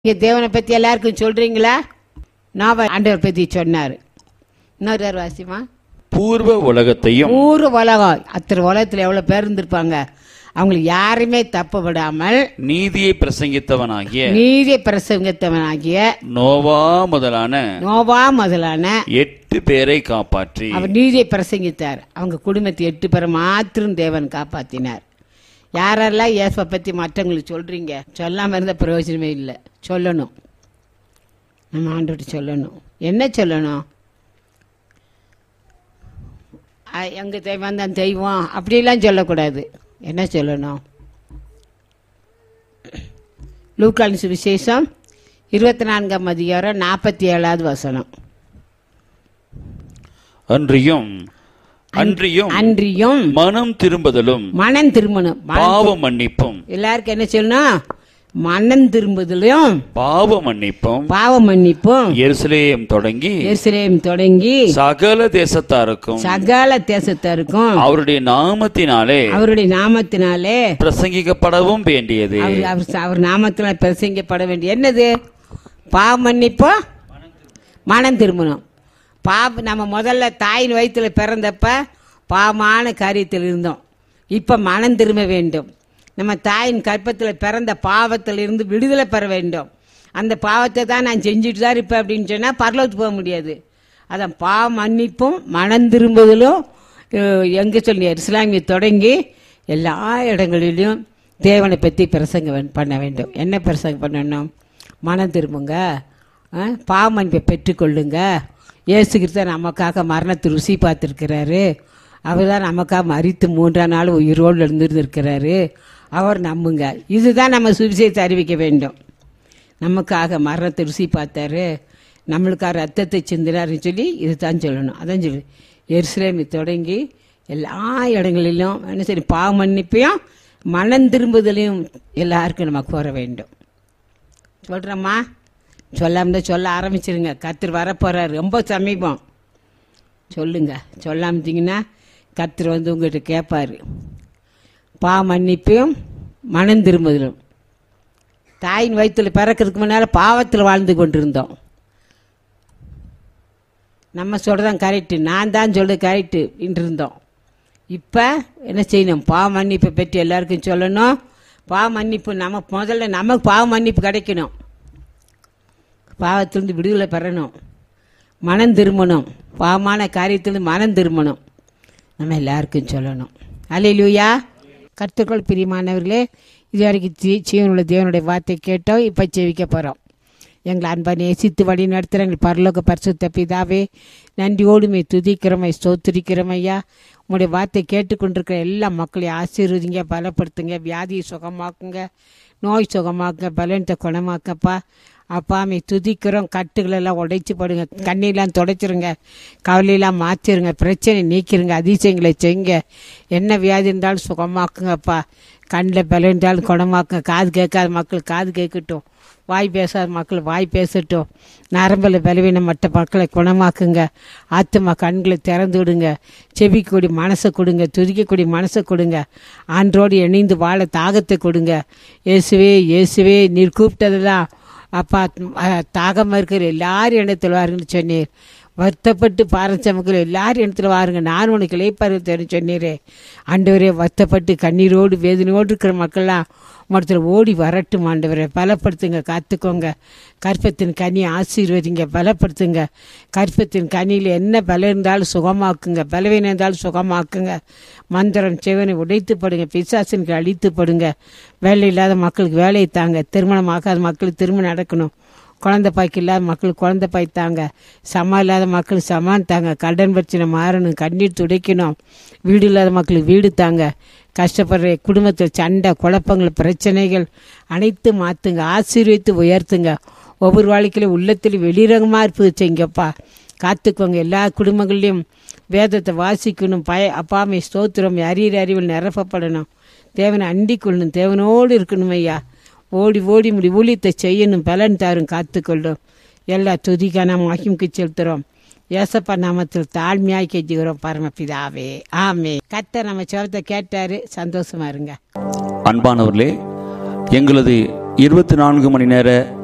நீங்க தேவனை பத்தி எல்லாருக்கும் சொல்றீங்களா நான் ஆண்டவர் பத்தி சொன்னாரு இன்னொரு தடவை வாசிமா பூர்வ உலகத்தையும் ஊர் உலகம் அத்தனை உலகத்துல எவ்வளவு பேர் இருந்திருப்பாங்க அவங்களுக்கு யாருமே தப்பு விடாமல் நீதியை பிரசங்கித்தவனாகிய நீதி பிரசங்கத்தவனாகிய நோவா முதலான நோவா முதலான எட்டு பேரை காப்பாற்றி அவர் நீதியை பிரசங்கித்தார் அவங்க குடும்பத்தை எட்டு பேரை மாத்திரம் தேவன் காப்பாத்தினார் யாரெல்லாம் இயேசுவை பத்தி மற்றவங்களுக்கு சொல்றீங்க சொல்லாம இருந்த பிரயோஜனமே இல்லை சொல்லணும் நம்ம ஆண்டோட சொல்லணும் என்ன சொல்லணும் அ- எங்க தெய்வம் தான் தெய்வம் அப்படிலாம் சொல்லக்கூடாது என்ன சொல்லணும் லூக்கான் சுவிசேஷம் இருபத்தி நான்காம் அதிகாரம் நாற்பத்தி ஏழாவது வசனம் அன்றியும் அன்றியும் அன்றியும் மனம் திரும்புதலும் மனம் திரும்பணும் ம- பாவ மன்னிப்பும் எல்லாருக்கும் என்ன சொல்லணும் மனம் திரும்புதலும் பாவ மன்னிப்பும் பாவ மன்னிப்பும் எருசலேம் தொடங்கி எருசலேம் தொடங்கி சகல தேசத்தாருக்கும் சகல தேசத்தாருக்கும் அவருடைய நாமத்தினாலே அவருடைய நாமத்தினாலே பிரசங்கிக்கப்படவும் வேண்டியது அவர் அவர் அவர் நாமத்தினால் பிரசங்கிப்பட வேண்டிய என்னது பாவ மன்னிப்போ மனம் திரும்பணும் பாவ நம்ம முதல்ல தாயின் வயிற்றுல பிறந்தப்ப பாவமான காரியத்தில் இருந்தோம் இப்போ மனம் திரும்ப வேண்டும் நம்ம தாயின் கற்பத்தில் பிறந்த பாவத்தில் இருந்து விடுதலை பெற வேண்டும் அந்த பாவத்தை தான் நான் செஞ்சுட்டு தான் இருப்பேன் அப்படின்னு சொன்னால் பரலோகத்துக்கு போக முடியாது அதான் பாவ மன்னிப்பும் மனம் திரும்புதலும் அஹ், எங்க சொல்லி இஸ்லாமிய தொடங்கி எல்லா இடங்களிலும் தேவனை பற்றி பிரசங்க வே- பண்ண வேண்டும் என்ன பிரசங்கம் பண்ணணும் மனம் திரும்புங்க அஹ், பாவ மன்னிப்பை பெற்றுக்கொள்ளுங்க இயேசு கிறிஸ்து நமக்காக மரணத்தை ருசி பார்த்துருக்கிறாரு அவர் தான் நமக்காக மறித்து மூன்றாம் நாள் உயிரோடு இருந்திருக்கிறாரு அவர் நம்புங்க இதுதான் நம்ம சுவிசேஷத்தை அறிவிக்க வேண்டும் நமக்காக மரணத்தை ருசி பார்த்தாரு நம்மளுக்காக ரத்தத்தை சிந்தினாருன்னு சொல்லி இதுதான் சொல்லணும் அதான் சொல்லு எருசலேமை தொடங்கி எல்லா இடங்களிலும் என்ன சரி பாவ மன்னிப்பையும் மனம் திரும்புதலையும் எல்லாருக்கும் நம்ம கோர வேண்டும் சொல்கிறோம்மா சொல்லாம தான் சொல்ல ஆரம்பிச்சிருங்க கர்த்தர் வரப்போகிறார் ரொம்ப சமீபம் சொல்லுங்க சொல்லாமட்டிங்கன்னா கர்த்தர் வந்து உங்கள்கிட்ட கேட்பாரு பா மன்னிப்பையும் மனம் திரும்புதலும் தாயின் வயிற்றில் பிறக்கிறதுக்கு முன்னால் பாவத்தில் வாழ்ந்து கொண்டிருந்தோம் நம்ம சொல்கிறதான் கரெக்டு நான் தான் சொல்றது கரெக்டு இருந்தோம் இப்போ என்ன செய்யணும் பாவ மன்னிப்பை பற்றி எல்லாருக்கும் சொல்லணும் பாவ மன்னிப்பு நம்ம முதல்ல நமக்கு பாவ மன்னிப்பு கிடைக்கணும் பாவத்திலிருந்து விடுதலை பெறணும் மனம் திரும்பணும் பாவமான காரியத்திலிருந்து மனம் திரும்பணும் நம்ம எல்லாருக்கும் சொல்லணும் அலையிலூயா கர்த்தர்கள் பிரியமானவர்களே இது வரைக்கும் ஜீ- ஜீவனுள்ள தேவனுடைய வார்த்தை கேட்டோம் இப்போ செவிக்க போகிறோம் எங்களை அன்பா நேசித்து வழி நடத்துகிற எங்கள் பரலோக பரிசுத்த பிதாவே நன்றியோடுமே துதிக்கிறோமை ஸ்தோத்திரிக்கிறோம் ஐயா உங்களுடைய வார்த்தை கேட்டுக்கொண்டிருக்கிற எல்லா மக்களையும் ஆசீர்வதிங்க பலப்படுத்துங்க வியாதியை சுகமாக்குங்க நோய் சுகமாக்குங்க பலனத்தை குணமாக்கப்பா அப்பாமே துதிக்கிறோம் கட்டுகளெல்லாம் உடைச்சு போடுங்க கண்ணிலாம் துடைச்சிருங்க கவலையெல்லாம் மாற்றிருங்க பிரச்சனை நீக்கிருங்க அதிசயங்களை செய்யுங்க என்ன வியாதி இருந்தாலும் சுகமாக்குங்கப்பா கண்ணில் பலம் இருந்தாலும் குணமாக்குங்க காது கேட்காத மக்கள் காது கேட்கட்டும் வாய் பேசாத மக்கள் வாய் பேசட்டும் நரம்பில் பலவீனம் மற்ற மக்களை குணமாக்குங்க ஆத்துமா கண்களை திறந்து விடுங்க செபிக்கக்கூடிய மனசை கொடுங்க துதிக்கக்கூடிய மனசை கொடுங்க ஆன்றோடு இணைந்து வாழ தாகத்தை கொடுங்க இயேசுவே இயேசுவே நீர் கூப்பிட்டதெல்லாம் அப்பா அஹ், தாகமா இருக்கிற எல்லாரும் இடத்துல வாருங்கன்னு சொன்னீர் வருத்தப்பட்டு பாரஞ்சமக்கள் எல்லாரும் இடத்துல வாருங்க நான் உனக்கு இளைப்பாருன்னு சொன்னீரே ஆண்டவரே வருத்தப்பட்டு கண்ணீரோடு வேதனையோடு இருக்கிற மக்கள்லாம் மரத்தில் ஓடி வரட்டும் ஆண்டவரே பலப்படுத்துங்க காத்துக்கோங்க கற்பத்தின் கனி ஆசீர்வதிங்க பலப்படுத்துங்க கற்பத்தின் கனியில் என்ன பலம் இருந்தாலும் சுகமாக்குங்க பலவீனம் இருந்தாலும் சுகமாக்குங்க மந்திரம் செவனை உடைத்து படுங்க பிசாசனுக்கு அழித்து படுங்க வேலை இல்லாத மக்களுக்கு வேலையை தாங்க திருமணம் ஆகாத மக்களுக்கு திருமணம் நடக்கணும் குழந்தை பாய்க்கு இல்லாத மக்களுக்கு குழந்தை பாய் தாங்க சமம் இல்லாத மக்களுக்கு சமான் தாங்க கடன் பிரச்சனை மாறணும் கண்ணீர் துடைக்கணும் வீடு இல்லாத மக்களுக்கு வீடு தாங்க கஷ்டப்படுற குடும்பத்தில் சண்டை குழப்பங்கள் பிரச்சனைகள் அனைத்து மாற்றுங்க ஆசீர்வித்து உயர்த்துங்க ஒவ்வொரு வாழ்க்கையிலும் உள்ளத்தில் வெளிரங்கமாக இருப்பது செய்யுங்கப்பா காத்துக்கோங்க எல்லா குடும்பங்கள்லையும் வேதத்தை வாசிக்கணும் பய அப்பாமை ஸ்தோத்திரம் அறிகிற அறிவில் நிரப்பப்படணும் தேவனை அண்டிக் கொள்ளணும் தேவனோடு இருக்கணும் ஐயா ஓடி ஓடி முடி ஊழியத்தை செய்யணும் பலன் தாரும் காத்துக்கொள்ளும் எல்லா துதிக்கான மகிமுக்கு செலுத்துகிறோம் ஏசப்பா நாமத்தில் தாழ்மையாய் கெஞ்சுகிறோம் பரமபிதாவே ஆமே கத்த நம்ம சிவத்தை கேட்டாரு சந்தோஷமா இருங்க அன்பானவர்களே எங்களது இருபத்தி நான்கு மணி நேர